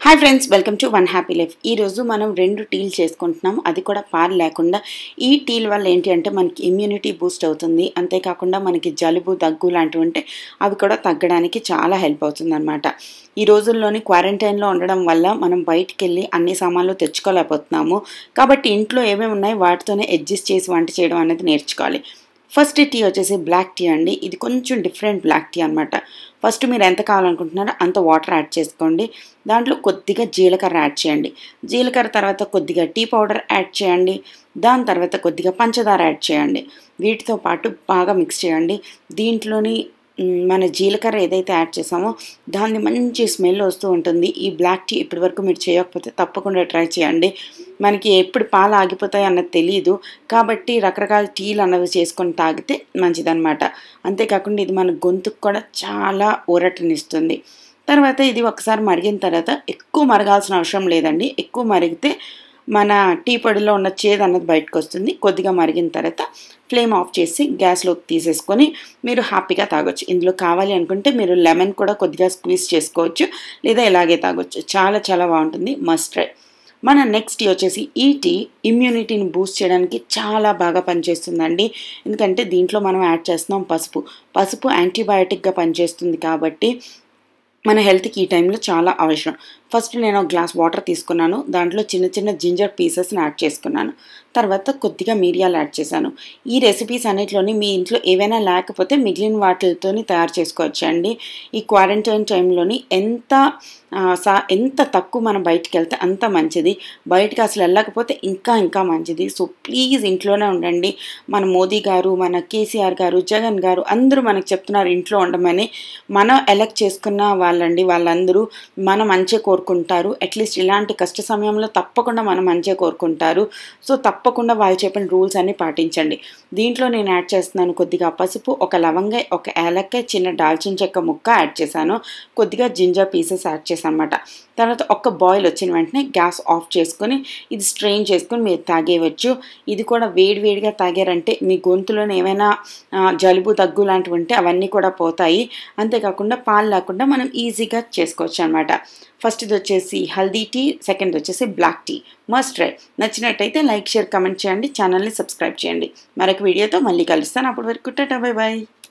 hi friends welcome to one happy life ఈరోజు మనం రెండు టీలు చేసుకుంటున్నాం అది కూడా పాలు లేకుండా ఈ టీల వల్ల ఏంటి అంటే మనకి ఇమ్యూనిటీ బూస్ట్ అవుతుంది అంతేకాకుండా మనకి జలుబు దగ్గు లాంటివి ఉంటే అవి కూడా తగ్గడానికి చాలా హెల్ప్ అవుతుంది అనమాట ఈ రోజుల్లోని క్వారంటైన్లో ఉండడం వల్ల మనం బయటికి వెళ్ళి అన్ని సామాన్లు తెచ్చుకోలేకపోతున్నాము కాబట్టి ఇంట్లో ఏమేమి ఉన్నాయి వాటితోనే అడ్జస్ట్ చేసి వంట చేయడం అనేది నేర్చుకోవాలి ఫస్ట్ టీ వచ్చేసి బ్లాక్ టీ అండి ఇది కొంచెం డిఫరెంట్ బ్లాక్ టీ అనమాట ఫస్ట్ మీరు ఎంత కావాలనుకుంటున్నారో అంత వాటర్ యాడ్ చేసుకోండి దాంట్లో కొద్దిగా జీలకర్ర యాడ్ చేయండి జీలకర్ర తర్వాత కొద్దిగా టీ పౌడర్ యాడ్ చేయండి దాని తర్వాత కొద్దిగా పంచదార యాడ్ చేయండి వీటితో పాటు బాగా మిక్స్ చేయండి దీంట్లోని మ్, మన జీలకర్ర ఏదైతే యాడ్ చేసామో దాన్ని మంచి స్మెల్ వస్తూ ఉంటుంది ఈ బ్లాక్ టీ ఇప్పటి వరకు మీరు చేయకపోతే తప్పకుండా ట్రై చేయండి మనకి ఎప్పుడు పాలు ఆగిపోతాయి అన్నది తెలియదు కాబట్టి రకరకాల టీలు అన్నవి చేసుకొని తాగితే మంచిదన్నమాట అంతేకాకుండా ఇది మన గొంతుకు కూడా చాలా ఊరటనిస్తుంది తర్వాత ఇది ఒకసారి మరిగిన తర్వాత ఎక్కువ మరగాల్సిన అవసరం లేదండి ఎక్కువ మరిగితే మన టీ పొడిలో ఉన్న చేదు అన్నది బయటకు వస్తుంది కొద్దిగా మరిగిన తర్వాత ఫ్లేమ్ ఆఫ్ చేసి గ్యాస్లోకి తీసేసుకొని మీరు హ్యాపీగా తాగొచ్చు ఇందులో కావాలి అనుకుంటే మీరు లెమన్ కూడా కొద్దిగా స్క్వీజ్ చేసుకోవచ్చు లేదా ఇలాగే తాగొచ్చు చాలా చాలా బాగుంటుంది మస్ట్ ట్రై మన నెక్స్ట్ టీ వచ్చేసి ఈ టీ ఇమ్యూనిటీని బూస్ట్ చేయడానికి చాలా బాగా పనిచేస్తుందండి ఎందుకంటే దీంట్లో మనం యాడ్ చేస్తున్నాం పసుపు పసుపు యాంటీబయాటిక్గా పనిచేస్తుంది కాబట్టి మన హెల్త్కి ఈ టైంలో చాలా అవసరం ఫస్ట్ నేను ఒక గ్లాస్ వాటర్ తీసుకున్నాను దాంట్లో చిన్న చిన్న జింజర్ పీసెస్ని యాడ్ చేసుకున్నాను తర్వాత కొద్దిగా మిరియాలు యాడ్ చేశాను ఈ రెసిపీస్ అన్నిటిలోని మీ ఇంట్లో ఏవైనా లేకపోతే మిగిలిన వాటితోని తయారు చేసుకోవచ్చు అండి ఈ క్వారంటైన్ టైంలోని ఎంత ఆ, సా ఎంత తక్కువ మనం బయటికి వెళ్తే అంత మంచిది బయటికి అసలు వెళ్ళకపోతే ఇంకా ఇంకా మంచిది సో ప్లీజ్ ఇంట్లోనే ఉండండి మన మోదీ గారు మన కేసీఆర్ గారు జగన్ గారు అందరూ మనకు చెప్తున్నారు ఇంట్లో ఉండమని మనం ఎలక్ట్ చేసుకున్న వాళ్ళండి వాళ్ళందరూ మన మంచి కోరుకుంటారు అట్లీస్ట్ ఇలాంటి కష్ట సమయంలో తప్పకుండా మన మంచి కోరుకుంటారు సో తప్పకుండా వాళ్ళు చెప్పిన రూల్స్ అన్ని పాటించండి దీంట్లో నేను యాడ్ చేస్తున్నాను కొద్దిగా పసుపు ఒక లవంగ ఒక ఏలక్కాయ చిన్న దాల్చిన చెక్క ముక్క యాడ్ చేశాను కొద్దిగా జింజర్ పీసెస్ యాడ్ చేశాను అనమాట తర్వాత ఒక్క బాయిల్ వచ్చిన వెంటనే గ్యాస్ ఆఫ్ చేసుకొని ఇది స్ట్రెయిన్ చేసుకొని మీరు తాగేయవచ్చు ఇది కూడా వేడి వేడిగా తాగారంటే మీ గొంతులోనే ఏమైనా ఆ, జలుబు దగ్గు లాంటివి ఉంటే అవన్నీ కూడా పోతాయి అంతేకాకుండా పాలు లేకుండా మనం ఈజీగా చేసుకోవచ్చు అనమాట ఫస్ట్ ఇది వచ్చేసి హల్దీ టీ సెకండ్ వచ్చేసి బ్లాక్ టీ మస్ట్ ట్రై నచ్చినట్టయితే లైక్ షేర్ కమెంట్ చేయండి ఛానల్ని సబ్స్క్రైబ్ చేయండి మరొక వీడియోతో మళ్ళీ కలుస్తాను అప్పటి వరకు టాటా బై బాయ్